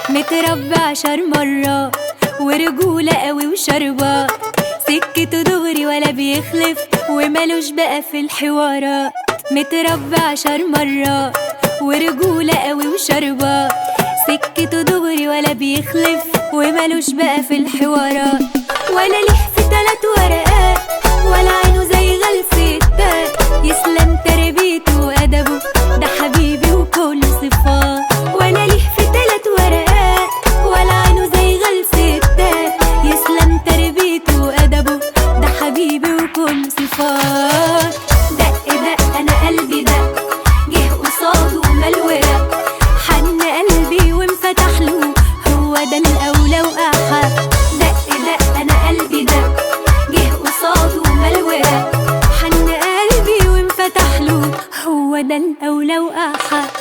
متربى عشر مرات ورجولة قوي وشربات سكته دغري ولا بيخلف ومالوش بقى في الحوارات متربى عشر مرات ورجولة قوي وشربات سكته دغري ولا بيخلف ومالوش بقى في الحوارات ولا ليه في تلات ورقات ولا عينه زي غلس التات يسلم تربيته وأدبه ده حبيبي وكل صفات ولا ليه في تلات ورقات ولا عينه زي غلس التات يسلم تربيته وأدبه ده حبيبي وكل صفات دق دق أنا قلبي دق جه قصاده ملورق حن قلبي وانفتح له هو ده الأولى وأحب دق دق أنا قلبي دق جه قصاده ملورق حن قلبي وانفتح له هو ده الأولى وأحب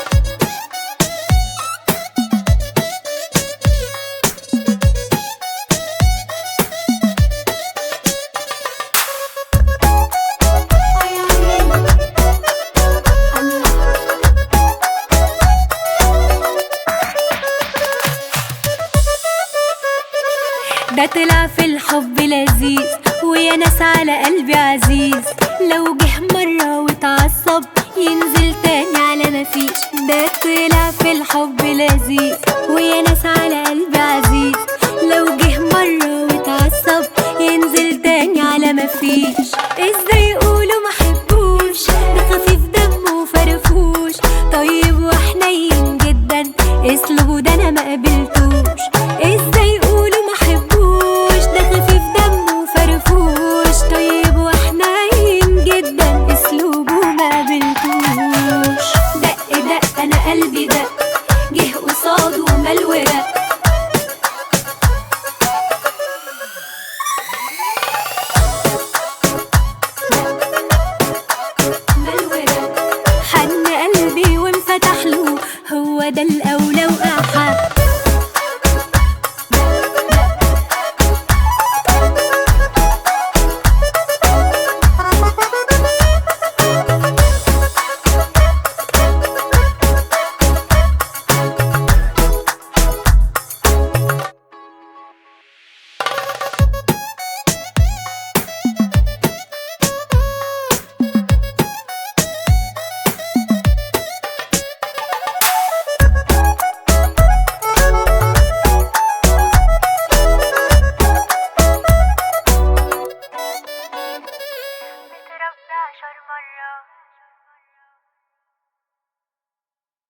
ده طلع في الحب لذيذ ويا ناس على قلبي عزيز لو جه مرة واتعصب ينزل تاني على مفيش ده طلع في الحب لذيذ ويا ناس على قلبي عزيز لو جه مرة واتعصب ينزل تاني على مفيش ازاي يقولوا محبوش ده خفيف دمه وفرفوش طيب وحنين جدا اسلوبه ده انا ما قبلتوش ازاي يقولوا محبوش ده خفيف دمه وفرفوش طيب وحنين جدا اسلوبه ما قبلتوش دق دق انا قلبي دق جه قصاده ملورق ملورق حن قلبي وانفتح له هو ده الأولى